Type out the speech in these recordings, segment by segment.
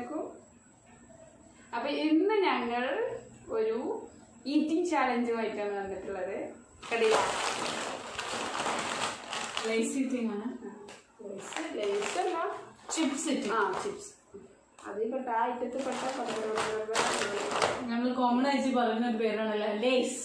എല്ലാവർക്കും അപ്പൊ ഇന്ന് ഞങ്ങൾ ഒരു ഈറ്റിംഗ് ചാലഞ്ചുമായിട്ടാണ് വന്നിട്ടുള്ളത് കടിയ ലൈസ് ഇറ്റിംഗ് ആണ് ലേസ് അല്ല ചിപ്സ് ഇറ്റിംഗ് ആ ചിപ്സ് അതിൽ പെട്ട ആ ഐറ്റത്തിൽ പെട്ട പടപടപടപട ഞങ്ങൾ കോമൺ ആയിട്ട് പറയുന്ന ഒരു പേരാണല്ലോ ലേസ്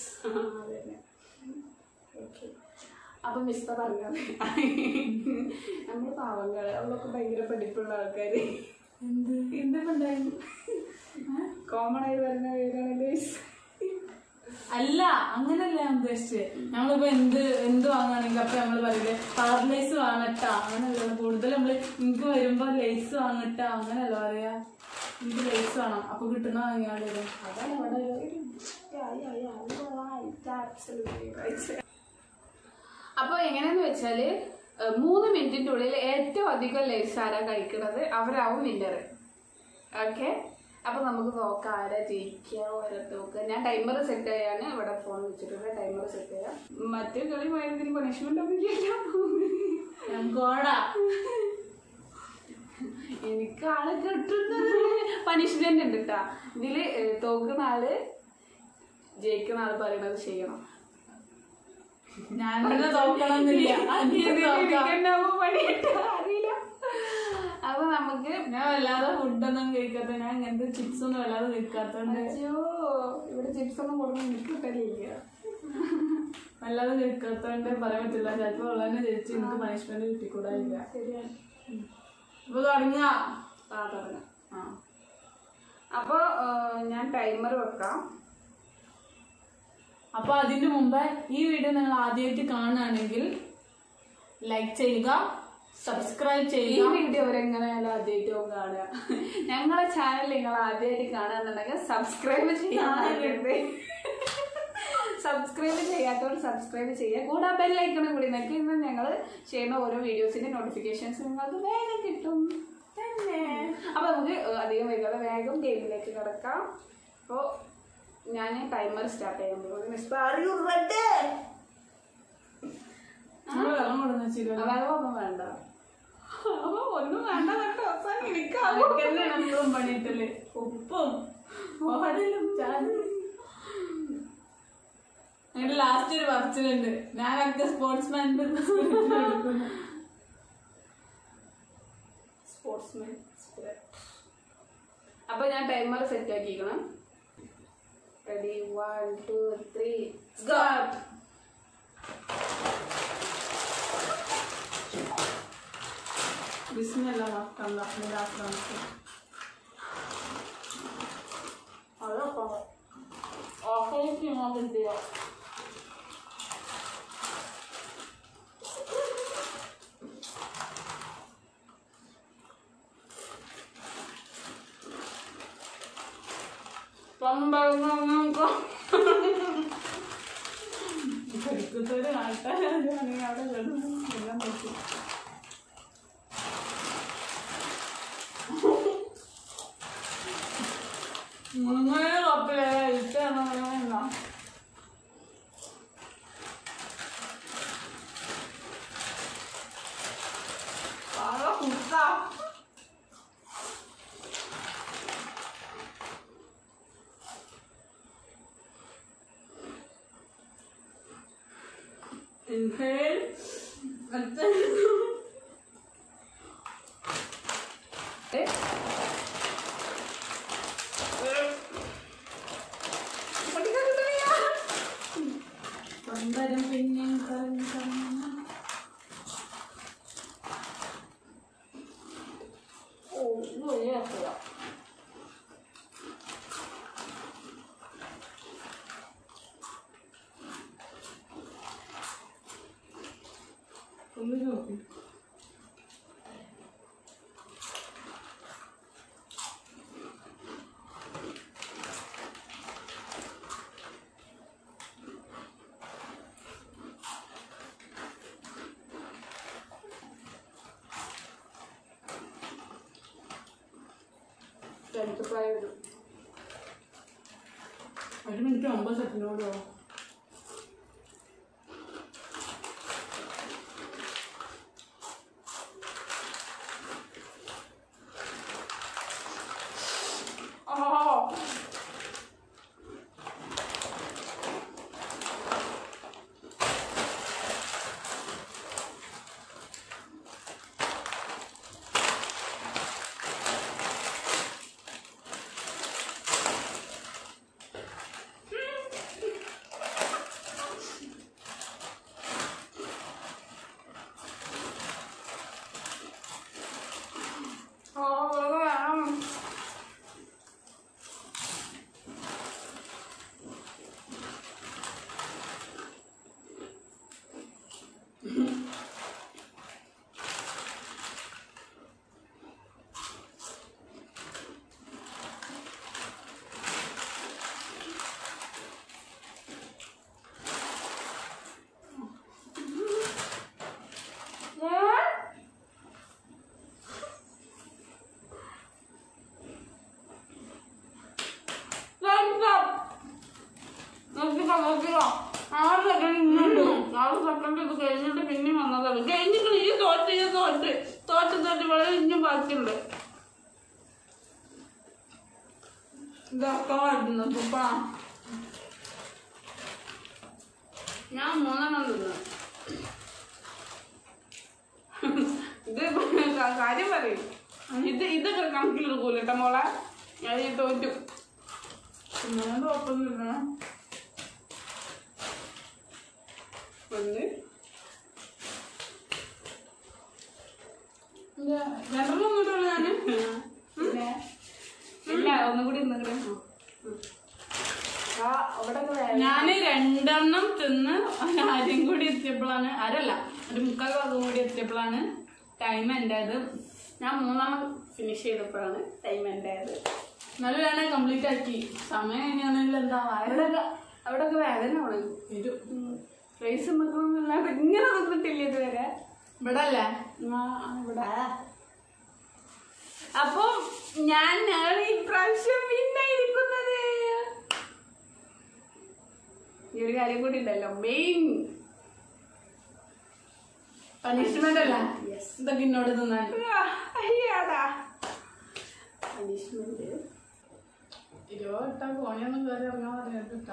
അപ്പൊ മിസ്റ്റർ പറഞ്ഞത് നമ്മൾ പാവങ്ങൾ അവളൊക്കെ ഭയങ്കര പഠിപ്പുള്ള ആൾക്കാര് എന്ത് എന്തൊക്കെണ്ടായിരുന്നു കോമൺ ആയി വരുന്ന പേരാണ് ലേസ് അല്ല അങ്ങനല്ല ഞാൻ ഉദ്ദേശിച്ചത് ഞങ്ങളിപ്പോ എന്ത് എന്ത് വാങ്ങുകയാണെങ്കിൽ അപ്പൊ നമ്മള് പറയില്ലേ കളർ ലൈസ് വാങ്ങട്ടാ അങ്ങനല്ല കൂടുതൽ നമ്മള് എനിക്ക് വരുമ്പോ ലൈസ് വാങ്ങട്ടാ അങ്ങനല്ല പറയാ എനിക്ക് ലൈസ് വേണം അപ്പൊ കിട്ടുന്ന വാങ്ങിയാൽ വരും അതാണ് ഇവിടെ ഒരു- Yeah, yeah, yeah, you are right, absolutely right. അപ്പൊ എങ്ങനെയാന്ന് വെച്ചാല് ഏഹ്, മൂന്ന് മിനിറ്റിന്റെ ഉള്ളിൽ ഏറ്റവും അധികം ലേസ് ആരാ കഴിക്കുന്നത് അവരാവും വിന്നർ ഓക്കെ അപ്പൊ നമുക്ക് നോക്കാം ആരാ ജയിക്കുക ഓരോ നോക്കുക ഞാൻ ടൈമർ സെറ്റ് ചെയ്യാൻ ഇവിടെ ഫോൺ വെച്ചിട്ടുണ്ട് ടൈമർ സെറ്റ് ചെയ്യാം മറ്റു കളി പോയതിന് പണിഷ്മെന്റ് ഒന്നും ഇല്ല ഞങ്ങൾക്ക് ഓടാ എനിക്ക് ആള് കിട്ടുന്നത് പണിഷ്മെന്റ് ഉണ്ട് കേട്ടാ ഇതില് ഏഹ്, തോക്കുന്ന ആള് ജയിക്കുന്ന ആള് പറയണത് ചെയ്യണം ഞാൻ തന്നെ തോക്കണമെന്നില്ല അനിയൻ തോക്കാം എനിക്കുണ്ടാവുമ്പോ പണിയിട്ടാ അറിയില്ല അപ്പൊ നമുക്ക് ഞാൻ വല്ലാതെ ഫുഡൊന്നും കഴിക്കാത്ത ഞാൻ ഇങ്ങനത്തെ ചിപ്സ് ഒന്നും വല്ലാതെ കഴിക്കാത്തോണ്ട് അയ്യോ ഇവിടെ ചിപ്സ് ഒന്നും കൊടുക്കാൻ എനിക്ക് കിട്ടലില്ല വല്ലാതെ കഴിക്കാത്തോണ്ട് പറയാൻ പറ്റില്ല ചിലപ്പോ ഉള്ളതിനെ ജയിച്ച് എനിക്ക് പണിഷ്മെന്റ് കിട്ടിക്കൂടായില്ല ശരിയാണ് അപ്പൊ തുടങ്ങുക ആ തുടങ്ങാം ആ അപ്പൊ ഏഹ്, ഞാൻ ടൈമർ വെക്കാം അപ്പൊ അതിന് മുമ്പ് ഈ വീഡിയോ നിങ്ങൾ ആദ്യമായിട്ട് കാണുകയാണെങ്കിൽ ലൈക്ക് ചെയ്യുക സബ്സ്ക്രൈബ് ഈ ചെയ്യുക വീഡിയോ അവരെങ്ങനെയാലും ആദ്യമായിട്ടും കാണുക ഞങ്ങളെ ചാനൽ നിങ്ങൾ ആദ്യമായിട്ട് കാണുകയെന്നുണ്ടെങ്കിൽ സബ്സ്ക്രൈബ് ചെയ്യാറുണ്ട് സബ്സ്ക്രൈബ് ചെയ്യാത്തവർ സബ്സ്ക്രൈബ് ചെയ്യുക കൂടാ ബെല്ലൈക്കണം കൂടി നിങ്ങൾക്ക് ഇന്ന് ഞങ്ങൾ ചെയ്യുന്ന ഓരോ വീഡിയോസിന്റെ നോട്ടിഫിക്കേഷൻസ് നിങ്ങൾക്ക് വേഗം കിട്ടും തന്നെ അപ്പൊ നമുക്ക് അധികം വൈകാതെ വേഗം ഗെയിമിലേക്ക് കിടക്കാം അപ്പോൾ ഞാൻ ടൈമർ സ്റ്റാർട്ട് ചെയ്യാൻ പോകുന്നു മിസ്റ്റർ ആർ യു റെഡി നിങ്ങൾ വെള്ളം കൊടുന്ന് വെച്ചിരുന്നു വെള്ളമൊന്നും വേണ്ട അപ്പൊ ഒന്നും വേണ്ട കേട്ടോ അവസാനം എനിക്കാവും അതൊക്കെ നമ്മളും പണിയിട്ടില്ലേ ഉപ്പും ഓടലും ചാടും എന്നിട്ട് ലാസ്റ്റ് ഒരു പറച്ചിലുണ്ട് ഞാനൊക്കെ സ്പോർട്സ്മാൻ എടുക്കുന്നു സ്പോർട്സ്മാൻ അപ്പൊ ഞാൻ ടൈമർ സെറ്റ് ആക്കിക്കണം ready one two three start ബിസ്മില്ല മറക്കണ്ട ലാസ്റ്റ് നമുക്ക് അതൊക്കെ ഓഫേക്ക് ഇങ്ങോട്ട് ചെയ്യാം പഠിക്കുന്നൊരു ആൾക്കാരാണെങ്കിൽ അവിടെ കിടന്ന് എല്ലാം പറ്റും മുഴുവൻ കപ്പിലെ ഇഷ്ടമാണ് എന്താ വളരെ കുത്താ Inhale. ഏ? പഠിക്കാൻ കിട്ടുന്നില്ല. പമ്പരം പിന്നെ കറങ്ങി കറങ്ങി. ഓ, ഇത് വലിയ രസമാ. ഒന്ന് നോക്കി ടെൻത്ത് പ്രായം വരും. ഒരു മിനിറ്റ് ഒമ്പത് സെക്കൻഡോടോ നോക്കിയോ ആറ് സെക്കൻഡ് ഇങ്ങോട്ട് ആറ് സെക്കൻഡ് ഇത് കഴിഞ്ഞിട്ട് പിന്നെ വന്നതാണ് കഴിഞ്ഞിട്ട് ഈ തോറ്റ് ഈ തോറ്റ് തോറ്റ് തോറ്റ് വളരെ ഇനിയും ബാക്കിയുണ്ട് ഇതൊക്കെ വരുന്നു തുപ്പാ ഞാൻ മൂന്നെണ്ണം തിന്നു ഇത് ക- കാര്യം പറയും ഇത് ഇതൊക്കെ കണക്കിലെടുക്കൂല കേട്ടോ മോളെ ഞാൻ ഈ തോറ്റു ഞാൻ കുഴപ്പമൊന്നുമില്ല ഒന്ന് രണ്ടെണ്ണം ഒന്നുമില്ല ഞാന് പിന്നെ ഇല്ല ഒന്നും കൂടി ഇന്നിട്ട് ആ അവിടെ ഞാന് രണ്ടെണ്ണം തിന്ന് ആരും കൂടി എത്തിയപ്പോഴാണ് ആരല്ല ഒരു മുക്കാൽ ഭാഗം കൂടി എത്തിയപ്പോഴാണ് ടൈം എൻ്റെത് ഞാൻ മൂന്നെണ്ണം ഫിനിഷ് ചെയ്തപ്പോഴാണ് ടൈം എൻ്റെ ആയത് എന്നാലും ഞാൻ കംപ്ലീറ്റ് ആക്കി സമയം കഴിഞ്ഞാണെങ്കിൽ എന്താ വയറ് അവിടെയൊക്കെ അവിടെയൊക്കെ വേദന ആണ് വരും റൈസ് നിൽക്കണമെന്നല്ലാണ്ട് ഇങ്ങനെ നിന്നിട്ടില്ല ഇതുവരെ ഇവിടെ അല്ലേ ആ, ആ, ഇവിടെ അപ്പൊ ഞാൻ ഞങ്ങൾ ഈ പ്രാവശ്യം പിന്നായിരിക്കുന്നത് ഈ ഒരു കാര്യം കൂടി ഉണ്ടല്ലോ മെയിൻ പണിഷ്മെന്റ് അല്ല Yes. ഇതൊക്കെ ഇന്നോട് തിന്നാൻ അയ്യാടാ പണിഷ്മെന്റ് ഇരുപത് ഇട്ടാ കോണിയൊന്നും കയറി ഇറങ്ങാൻ പറഞ്ഞിട്ട് ഇട്ടാ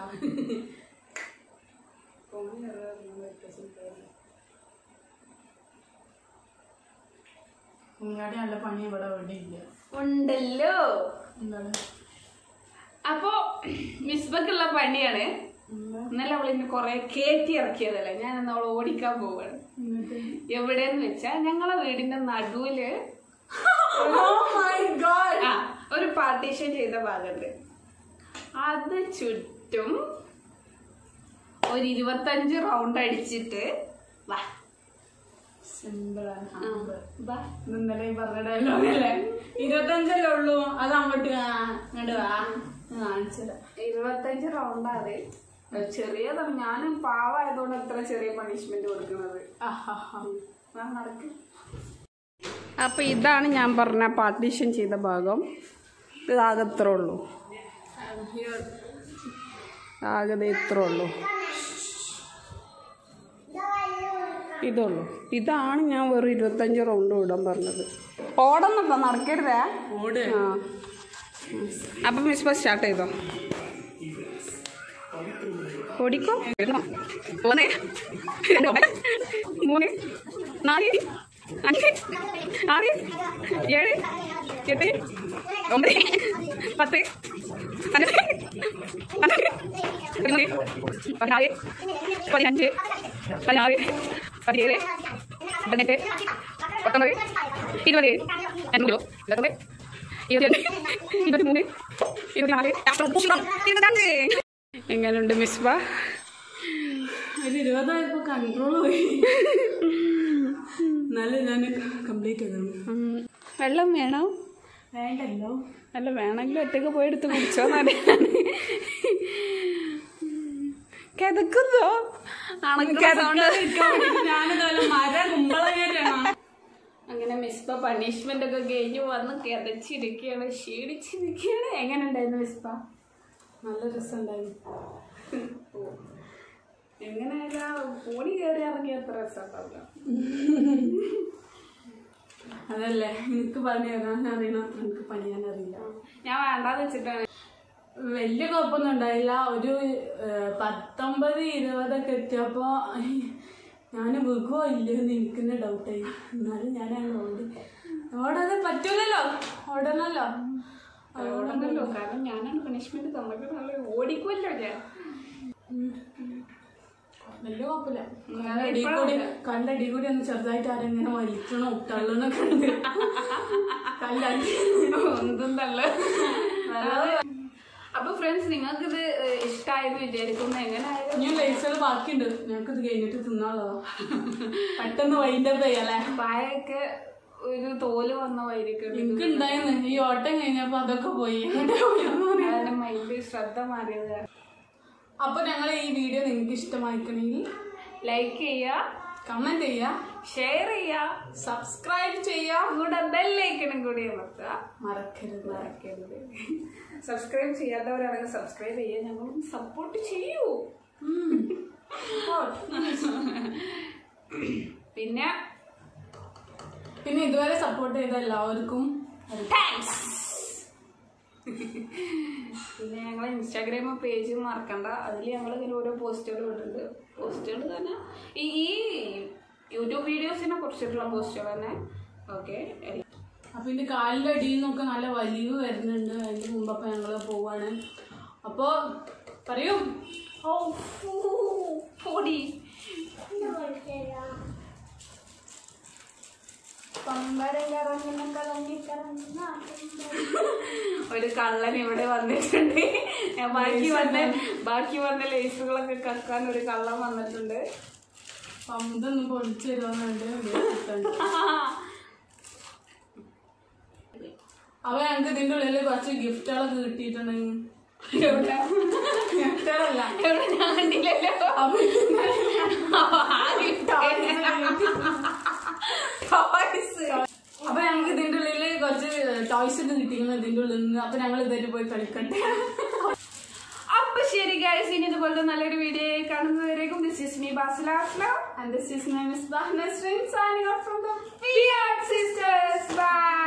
കുഞ്ഞാടി നല്ല പണി ഇവിടെ ഇവിടെ ഇല്ല ഉണ്ടല്ലോ എന്താണ് അപ്പോ മിസ്ബക്കുള്ള പണിയാണ് ഇന്നലെ അവൾ ഇന്ന് കൊറേ കയറ്റി ഇറക്കിയതല്ലേ ഞാൻ ഇന്ന് അവൾ ഓടിക്കാൻ പോവാണ് എന്നിട്ട് എവിടെന്ന് വെച്ചാ ഞങ്ങളെ വീടിന്റെ നടുവില് Oh my God. ആ ഒരു പാർട്ടീഷൻ ചെയ്ത ഭാഗമുണ്ട് അത് ചുറ്റും ഒരു ഇരുപത്തഞ്ച് റൗണ്ട് അടിച്ചിട്ട് വാ Simple and ആ, humble. വാ ഇത് ഇന്നലെ ഈ പറഞ്ഞ ഡയലോഗ് അല്ലേ ഇരുപത്തഞ്ചല്ലേ ഉള്ളൂ അത് അങ്ങോട്ട് കാ- ഇങ്ങോട്ട് വാ ഞാൻ കാണിച്ചുതരാം ഇരുപത്തഞ്ച് റൗണ്ടാണ് ചെറിയതാണ് ഞാനും പാവായതുകൊണ്ട് അത്ര ചെറിയ പണിഷ്മെന്റ് കൊടുക്കുന്നത് ആഹാഹാ. വാ, നടക്ക് അപ്പൊ ഇതാണ് ഞാൻ പറഞ്ഞ പാർട്ടീഷൻ ചെയ്ത ഭാഗം ഇത് ആകെ ഇത്ര ഉള്ളൂ ആകെ ദേ ഇത്ര ഉള്ളൂ ഇതുള്ളൂ ഇതാണ് ഞാൻ വെറും ഇരുപത്തഞ്ച് റൗണ്ട് ഓടാൻ പറഞ്ഞത് ഓടുന്നുണ്ടോ നടക്കരുതേ ഓട് ആ അപ്പം മിസ് ബസ് സ്റ്റാർട്ട് ചെയ്തോ ഓടിക്കോ ഒന്ന് രണ്ട് മൂന്ന് നാല് അഞ്ച് ആറ് ഏഴ് എട്ട് ഒമ്പത് പത്ത് പതിനൊന്ന് പന്ത്രണ്ട് പതിമൂന്ന് പതിനാല് പതിനഞ്ച് പതിനാറ് പതിനേഴ് പതിനെട്ട് പത്തൊമ്പത് ഇരുപത് ഇരുപത് ഇരുപത്തൊന്ന് ഇരുപത്തിരണ്ട് ഇരുപത്തിമൂന്ന് ഇരുപത്തിനാല് ഇരുപത്തഞ്ച് എങ്ങനെയുണ്ട് മിസ്ബ ഒരു ഇരുപതായപ്പോ കൺട്രോൾ പോയി എന്നാലും ഞാൻ കംപ്ലീറ്റ് ചെയ്തു വെള്ളം വേണോ വേണ്ടല്ലോ അല്ല വേണമെങ്കിൽ ഒറ്റക്ക് പോയി എടുത്ത് കുടിച്ചോന്നാണ് കിതക്കുന്നോ ഞാനിതല്ല മര കുമ്പളങ്ങേറ്റാണ് അങ്ങനെ മിസ്ബ പണിഷ്മെന്റ് ഒക്കെ കഴിഞ്ഞ് വന്ന് കിതച്ചിരിക്കുകയാണ് ക്ഷീണിച്ചിരിക്കുകയാണ് എങ്ങനെ ഉണ്ടായിരുന്നു മിസ്ബ നല്ല രസമുണ്ടായിരുന്നു എങ്ങനെയായാലും ഫോണി കയറി ഇറങ്ങിയ അത്ര രസമുണ്ടാവില്ല അതല്ലേ എനിക്ക് പറഞ്ഞു തരാൻ അറിയണം എനിക്ക് പണിയാൻ അറിയില്ല ഞാൻ വേണ്ടാന്ന് വെച്ചിട്ടാണ് വലിയ കുഴപ്പമൊന്നും ഉണ്ടായില്ല ഒരു ഏഹ്, പത്തൊമ്പത് ഇരുപതൊക്കെ എത്തിയപ്പോ ഞാൻ വികുവോ ഇല്ലയോന്ന് എനിക്കെന്നെ ഡൗട്ടായി എന്നാലും ഞാൻ അങ്ങ് ഓടി ഓടാതെ പറ്റൂലല്ലോ ഓടണല്ലോ ഓടണ്ടല്ലോ കാരണം ഞാനാണ് പണിഷ്മെന്റ് തന്നിട്ട് നല്ല ഓടിക്കുമല്ലോ ഞാൻ വലിയ കുഴപ്പമില്ല കണ്ടടി കൂടി കണ്ടടി കൂടി ഒന്ന് ചെറുതായിട്ട് ആരെങ്ങനെ വലിക്കണോ തള്ളണോ കണ്ട് കല്ലടി ഒന്നും തള്ള അപ്പൊ ഫ്രണ്ട്സ് നിങ്ങൾക്ക് ഇത് ഇഷ്ടമായെന്ന് വിചാരിക്കുന്നു എങ്ങനെയായാലും ഇനി ലൈസുകൾ ബാക്കിയുണ്ട് ഞങ്ങൾക്ക് ഇത് കഴിഞ്ഞിട്ട് തിന്നാളോ പെട്ടെന്ന് വൈൻഡപ്പ് ചെയ്യല്ലേ പായൊക്കെ ഒരു തോല് വന്ന വൈരിക്കുണ്ട് എനിക്ക് ഉണ്ടായിരുന്നു ഈ ഓട്ടം കഴിഞ്ഞപ്പോ അതൊക്കെ പോയി അതിന്റെ മൈൻഡ് ശ്രദ്ധ മാറിയത് അപ്പൊ ഞങ്ങൾ ഈ വീഡിയോ നിങ്ങൾക്ക് ഇഷ്ടമായിക്കണമെങ്കിൽ ലൈക്ക് ചെയ്യുക കമന്റ് ചെയ്യുക ഷെയർ ചെയ്യുക സബ്സ്ക്രൈബ് ചെയ്യുക കൂടെ ബെല്ലൈക്കണും കൂടി അമർത്തുക മറക്കരുത് മറക്കരുത് സബ്സ്ക്രൈബ് ചെയ്യാത്തവരാണെങ്കിൽ സബ്സ്ക്രൈബ് ചെയ്യുക ഞങ്ങളും സപ്പോർട്ട് ചെയ്യൂ ഉം. സപ്പോർട്ട് ചെയ്ത എല്ലാവർക്കും താങ്ക്സ് പിന്നെ ഞങ്ങളെ ഇൻസ്റ്റാഗ്രാം പേജ് മറക്കണ്ട അതിൽ ഞങ്ങൾ ഇങ്ങനെ ഓരോ പോസ്റ്റുകൾ ഇട്ടിട്ടുണ്ട് പോസ്റ്റുകൾ തന്നെ ഈ ഈ യൂട്യൂബ് വീഡിയോസിനെ കുറിച്ചിട്ടുള്ള പോസ്റ്റുകൾ തന്നെ ഓക്കെ അപ്പൊ ഇതിന്റെ കാലിന്റെ അടിയിൽ നിന്നൊക്കെ നല്ല വലിവ് വരുന്നുണ്ട് അതിന്റെ മുമ്പ് അപ്പൊ ഞങ്ങള് പോവാണ് അപ്പൊ പറയൂ ഓ പൊടി ഒരു കള്ളൻ ഇവിടെ വന്നിട്ടുണ്ട് ഞാൻ ബാക്കി വന്ന ബാക്കി വന്ന ലേസുകളൊക്കെ കക്കാൻ ഒരു കള്ളൻ വന്നിട്ടുണ്ട് അമുതൊന്ന് പൊളിച്ചു തരുമെന്നുണ്ട് അപ്പൊ ഞങ്ങക്ക് ഇതിന്റെ ഉള്ളില് കുറച്ച് ഗിഫ്റ്റുകളൊക്കെ കിട്ടിയിട്ടുണ്ടെങ്കിൽ എവിടെ? ഗിഫ്റ്റുകളല്ല എവിടെ ഞാൻ കണ്ടില്ലല്ലോ അപ്പൊ ആ gift. Toys. അപ്പൊ ഞങ്ങൾക്ക് ഇതിന്റെ ഉള്ളില് കുറച്ച് ടോയ്സ് ഒക്കെ കിട്ടിയിരുന്നു ഇതിന്റെ ഉള്ളിൽ നിന്ന് അപ്പൊ ഞങ്ങൾ ഇതായിട്ട് പോയി കളിക്കട്ടെ അപ്പൊ ശരി ഗൈസ് ഇനി ഇതുപോലത്തെ നല്ലൊരു വീഡിയോ കാണുന്നവരേക്കും ദിസ് ഇസ് മീ ബാസിലാസ്ല And this is my Miss Bahna Stream signing off from the sisters by